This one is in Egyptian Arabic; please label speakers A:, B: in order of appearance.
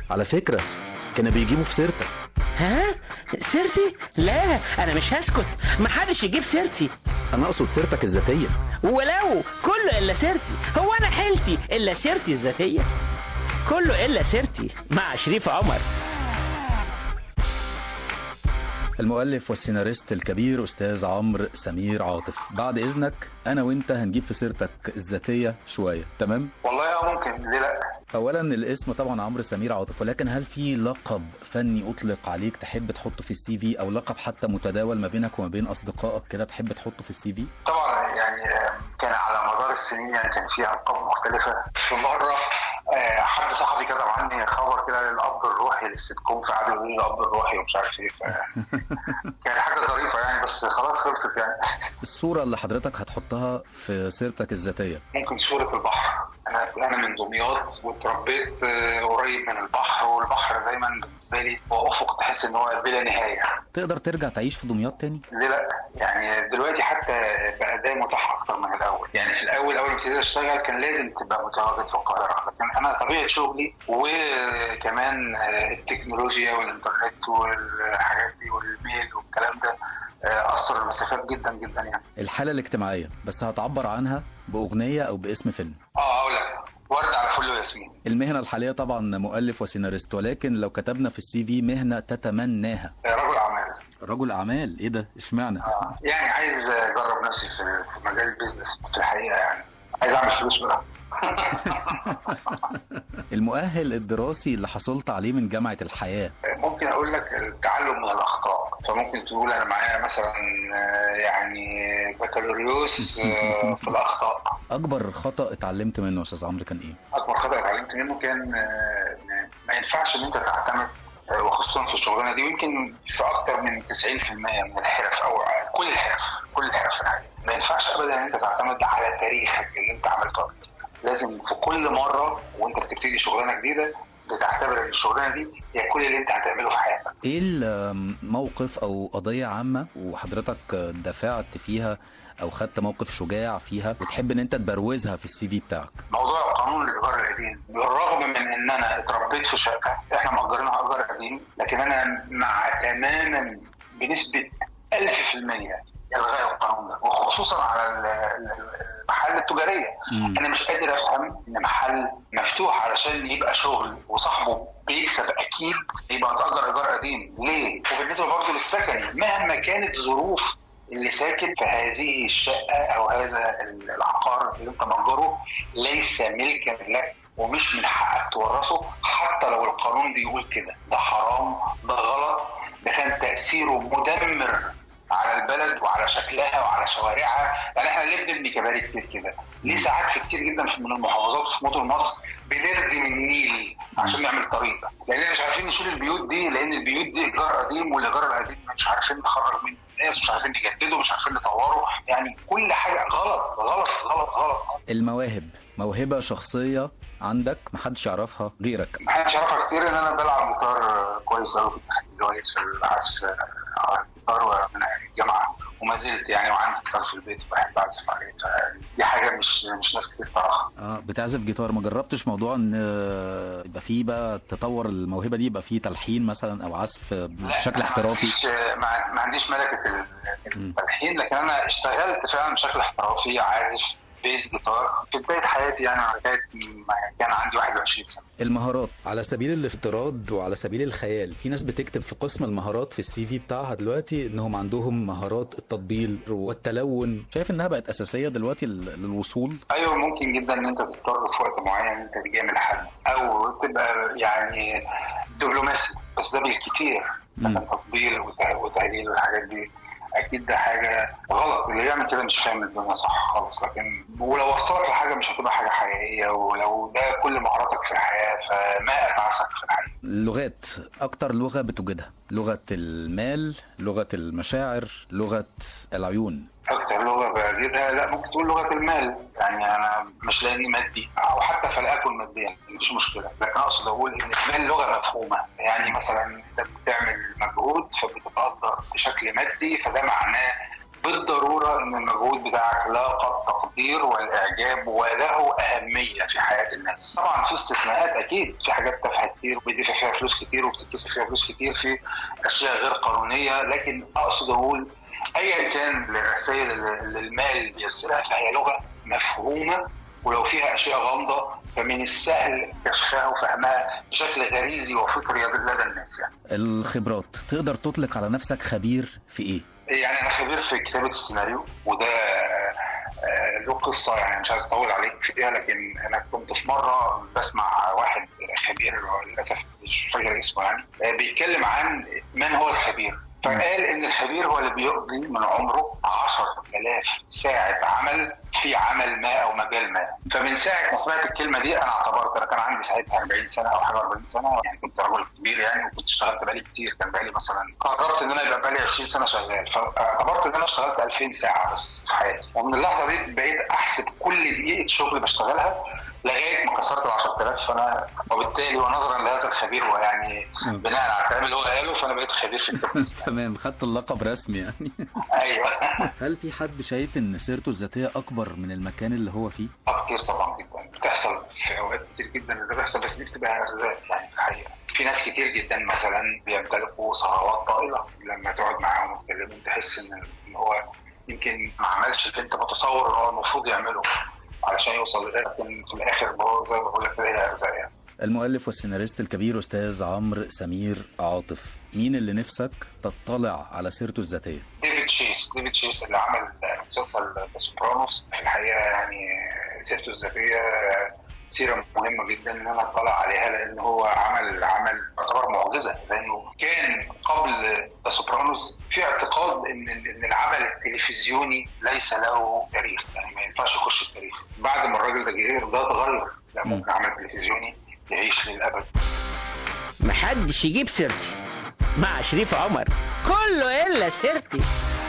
A: على فكرة كانوا بيجيبوا في سيرتك
B: ها سيرتي لا انا مش هسكت محدش يجيب سيرتي
A: أنا أقصد سيرتك الذاتية
B: ولو كله الا سيرتي هو انا حيلتي الا سيرتي الذاتيه كله الا سيرتي مع شريف عمر
A: المؤلف والسيناريست الكبير أستاذ عمرو سمير عاطف بعد إذنك أنا وأنت هنجيب في سيرتك الذاتية شوية تمام؟
C: والله اه ممكن ليه لا
A: أولا الاسم طبعا عمرو سمير عاطف ولكن هل في لقب فني أطلق عليك تحب تحطه في السي في أو لقب حتى متداول ما بينك وما بين أصدقائك كده تحب تحطه في السي في؟
C: طبعا يعني آه، كان على مدار السنين يعني كان في القاب مختلفه في مره آه، حد صاحبي كتب عني خبر كده للاب الروحي للسيت كوم في عادل يقول الاب الروحي ومش عارف ايه ف... كانت حاجه ظريفه يعني بس خلاص خلصت يعني
A: الصورة اللي حضرتك هتحطها في سيرتك الذاتية
C: ممكن صوره البحر انا انا من دمياط واتربيت آه، قريب من البحر والبحر دايما بالنسبه لي هو افق تحس ان هو بلا نهايه
A: تقدر ترجع تعيش في دمياط تاني؟
C: ليه لا؟ يعني دلوقتي حتى بقى ده متاح اكتر من الاول، يعني في الاول اول ما ابتديت اشتغل كان لازم تبقى متواجد في القاهره، لكن انا طبيعه شغلي وكمان آه، التكنولوجيا والانترنت والحاجات دي والميل والكلام ده آه، اثر المسافات جدا جدا يعني.
A: الحالة الاجتماعية بس هتعبر عنها بأغنية أو باسم فيلم
C: اه اقول لك ورد على فل وياسمين.
A: المهنة الحالية طبعا مؤلف وسيناريست ولكن لو كتبنا في السي في مهنة تتمناها
C: آه، رجل اعمال.
A: رجل أعمال إيه ده؟ إشمعنى؟
C: آه، يعني عايز اجرب نفسي في في مجال البيزنس في الحقيقه يعني. عايز اعمل فلوس بقى.
A: المؤهل الدراسي اللي حصلت عليه من جامعة الحياة
C: ممكن اقول لك التعلم من الاخطاء فممكن تقول انا معايا مثلا آه، يعني بكالوريوس آه، في الاخطاء
A: أكبر خطأ اتعلمت منه يا أستاذ عمرو كان إيه؟
C: اكبر خطا اتعلمت منه كان آه، إن ما ينفعش ان انت تعتمد آه، وخصوصا في الشغلانه دي ويمكن في اكتر من 90% من الحرف او كل الحرف كل الحرف في الحقيقة. ما ينفعش ابدا ان انت تعتمد على تاريخك اللي انت عملته قبل كده. لازم في كل مره وانت بتبتدي شغلانه جديده بتعتبر ان الشغلانه دي هي كل اللي انت هتعمله في حياتك
A: إيه الموقف أو قضية عامة وحضرتك دافعت فيها أو خدت موقف شجاع فيها وتحب إن أنت تبروزها في السي في بتاعك؟
C: موضوع قانون الايجار القديم بالرغم من ان انا اتربيت في شقه احنا مأجرينها ايجار قديم لكن انا مع تماما بنسبه 1000% الغاء القانون ده وخصوصا على ال- ال- المحال التجاريه
A: مم.
C: انا مش قادر افهم ان محل مفتوح علشان يبقى شغل وصاحبه بيكسب اكيد يبقى متأجر ايجار قديم ليه؟ وبالنسبه برضه للسكني مهما كانت ظروف اللي ساكن في هذه الشقه او هذا العقار اللي انت مأجره ليس ملكا لك ومش من حقك تورثه حتى لو القانون بيقول كده ده حرام ده غلط ده كان تأثيره مدمر على البلد وعلى شكلها وعلى شوارعها يعني احنا ليه بنبني كباري كتير كده؟ ليه ساعات في كتير جدا في- من المحافظات في مدن مصر بنردم النيل عشان نعمل طريق لان مش عارفين نشيل البيوت دي لان البيوت دي ايجار قديم والايجار القديم مش عارفين نخرج منه الناس مش عارفين نجدده مش عارفين نطوره يعني كل حاجه غلط غلط غلط غلط
A: المواهب موهبة شخصية عندك محدش يعرفها غيرك
C: ما حدش يعرفها كتير ان انا بلعب جيتار كويس قوي كنت بحب كويس في العزف على الجيتار من الجامعه وما زلت يعني وعندي جيتار في البيت وبحب اعزف عليه دي حاجه مش مش ناس كتير تعرفها
A: اه بتعزف جيتار ما جربتش موضوع ان آه، يبقى فيه بقى تطور الموهبة دي يبقى فيه تلحين مثلا او عزف
C: لا،
A: بشكل
C: أنا
A: احترافي
C: ما عنديش ما ما عنديش ملكه ال- التلحين لكن انا اشتغلت فعلا بشكل احترافي عازف بيز جيتار في بدايه حياتي يعني أنا بدايه ما كان عندي 21 سنه
A: المهارات على سبيل الافتراض وعلى سبيل الخيال في ناس بتكتب في قسم المهارات في السي في بتاعها دلوقتي انهم عندهم مهارات التطبيل والتلون شايف انها بقت اساسيه دلوقتي لل- للوصول
C: ايوه ممكن جدا ان انت تضطر في وقت معين ان انت تجامل حد او تبقى يعني دبلوماسي بس ده بالكتير
A: مم.
C: مثلا تطبيل وت- وتهليل والحاجات دي اكيد ده حاجه غلط اللي يعمل كده مش فاهم الدنيا صح خالص لكن ولو وصلك لحاجه مش هتبقى حاجه حقيقيه ولو ده كل مهاراتك في الحياه فما اتعسك في الحياه
A: اللغات اكتر لغه بتوجدها لغه المال لغه المشاعر لغه العيون
C: اكتر لغه بجدها لا ممكن تقول لغه المال يعني انا مش لاني مادي او حتى فلاكل ماديا مفيش مشكله لكن اقصد اقول ان المال لغه مفهومه يعني مثلا انت بتعمل مجهود فبتتقدر بشكل مادي فده معناه بالضروره ان المجهود بتاعك لاقى التقدير والاعجاب وله اهميه في حياه الناس. طبعا في استثناءات اكيد في حاجات تافهه كتير وبيدفع فيها فلوس كتير وبتدفع فيها فلوس كتير في اشياء غير قانونيه لكن اقصد اقول ايا كان الرسائل اللي المال بيرسلها فهي لغه مفهومه ولو فيها اشياء غامضه فمن السهل كشفها وفهمها بشكل غريزي وفطري لدى الناس يعني.
A: الخبرات تقدر تطلق على نفسك خبير في ايه؟
C: يعني انا خبير في كتابه السيناريو وده آه، له قصه يعني مش عايز اطول عليك فيها لكن انا كنت في مره بسمع واحد خبير للاسف مش فاكر اسمه يعني آه، بيتكلم عن من هو الخبير فقال ان الخبير هو اللي بيقضي من عمره 10000 ساعه عمل في عمل ما او مجال ما فمن ساعه ما سمعت الكلمه دي انا اعتبرت انا كان عندي ساعتها 40 سنه او حاجه 40 سنه يعني كنت رجل كبير يعني وكنت اشتغلت بقالي كتير كان بقالي مثلا قررت ان انا يبقى بقالي 20 سنه شغال فاعتبرت ان انا اشتغلت 2000 ساعه بس في حياتي ومن اللحظه دي بقيت احسب كل دقيقه شغل بشتغلها لغايه ما كسرت ال 10000 فانا وبالتالي ونظرا لهذا الخبير ويعني بناء على الكلام اللي هو قاله فانا بقيت خبير في الكتاب
A: تمام خدت اللقب رسمي يعني
C: ايوه
A: هل في حد شايف ان سيرته الذاتيه اكبر من المكان اللي هو فيه؟
C: اه كتير طبعا جدا بتحصل في اوقات كتير جدا ده بيحصل بس دي بتبقى ارزاق يعني في الحقيقه في ناس كتير جدا مثلا بيمتلكوا ثروات طائله لما تقعد معاهم وتكلمهم تحس ان ان هو يمكن ما عملش اللي انت متصور ان هو المفروض يعمله علشان يوصل لده لكن في الاخر هو زي ما بقول لك هي ارزاق يعني
A: المؤلف والسيناريست الكبير استاذ عمرو سمير عاطف مين اللي نفسك تطلع على سيرته الذاتيه
C: ديفيد شيس ديفيد شيس اللي عمل مسلسل ذا سوبرانوس في الحقيقه يعني سيرته الذاتيه سيره مهمه جدا ان انا اطلع عليها لان هو عمل عمل يعتبر معجزه لانه كان قبل ذا سوبرانوس في اعتقاد ان ان العمل التلفزيوني ليس له تاريخ يعني ما ينفعش يخش التاريخ بعد ما الراجل ده جه ده اتغير لا ممكن عمل تلفزيوني يعيش للابد
B: محدش يجيب سيرتي مع شريف عمر كله الا سيرتي